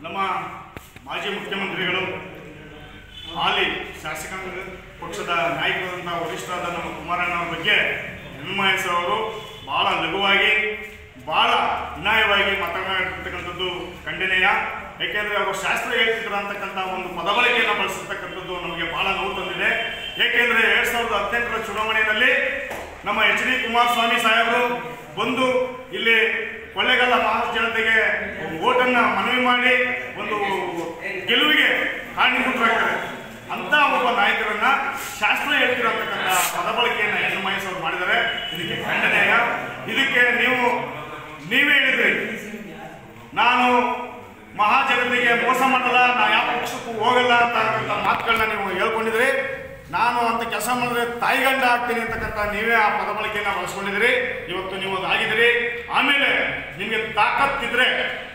ನಮ್ಮ ಮಾಜಿ ಮುಖ್ಯಮಂತ್ರಿಗಳು ಹಾಲಿ ಶಾಸಕಾಂಗ ಪಕ್ಷದ ನಾಯಕರಾದಂಥ ವರಿಷ್ಠರಾದ ನಮ್ಮ ಕುಮಾರಣ್ಣವ್ರ ಬಗ್ಗೆ ಎನ್ಮಹೇಶ್ ಅವರು ಭಾಳ ಲಘುವಾಗಿ ಭಾಳ ವಿನಯವಾಗಿ ಮಾತನಾಡಿರ್ತಕ್ಕಂಥದ್ದು ಖಂಡನೀಯ ಏಕೆಂದರೆ ಅವರು ಶಾಸ್ತ್ರ ಹೇಳ್ತಿದ್ರು ಅಂತಕ್ಕಂಥ ಒಂದು ಪದಬಳಕೆಯನ್ನು ಬಳಸಿರ್ತಕ್ಕಂಥದ್ದು ನಮಗೆ ಭಾಳ ನೋವು ತಂದಿದೆ ಏಕೆಂದರೆ ಎರಡು ಸಾವಿರದ ಹದಿನೆಂಟರ ಚುನಾವಣೆಯಲ್ಲಿ ನಮ್ಮ ಎಚ್ ಡಿ ಕುಮಾರಸ್ವಾಮಿ ಸಾಹೇಬರು ಬಂದು ಇಲ್ಲಿ ಕೊಳ್ಳೇಗಾಲ ಮಹಾಜನತೆಗೆ ಓಟನ್ನ ಮನವಿ ಮಾಡಿ ಒಂದು ಗೆಲುವಿಗೆ ಕಾರಣೀಭೂತರಾಗ್ತಾರೆ ಅಂತ ಒಬ್ಬ ನಾಯಕರನ್ನ ಶಾಸ್ತ್ರ ಹೇಳ್ತಿರತಕ್ಕಂಥ ಪದಬಳಕೆಯನ್ನ ಎನ್ ಮಹೇಶ್ ಅವರು ಮಾಡಿದ್ದಾರೆ ಇದಕ್ಕೆ ಖಂಡನೀಯ ಇದಕ್ಕೆ ನೀವು ನೀವೇ ಹೇಳಿದ್ರಿ ನಾನು ಮಹಾಜನತೆಗೆ ಮೋಸ ಮಾಡಲ್ಲ ನಾ ಯಾವ ಪಕ್ಷಕ್ಕೂ ಹೋಗಲ್ಲ ಅಂತಕ್ಕಂಥ ಮಾತುಗಳನ್ನ ನೀವು ಹೇಳ್ಕೊಂಡಿದ್ರಿ ನಾನು ಅಂತ ಕೆಲಸ ಮಾಡಿದ್ರೆ ತಾಯಿಗಂಡ ಆಗ್ತೀನಿ ಅಂತಕ್ಕಂಥ ನೀವೇ ಆ ಪದ ಬಳಕೆಯನ್ನ ಬಳಸ್ಕೊಂಡಿದ್ದೀರಿ ಇವತ್ತು ನೀವು ಅದು ಆಗಿದ್ದೀರಿ ಆಮೇಲೆ ನಿಮಗೆ ತಾಕತ್ತಿದ್ರೆ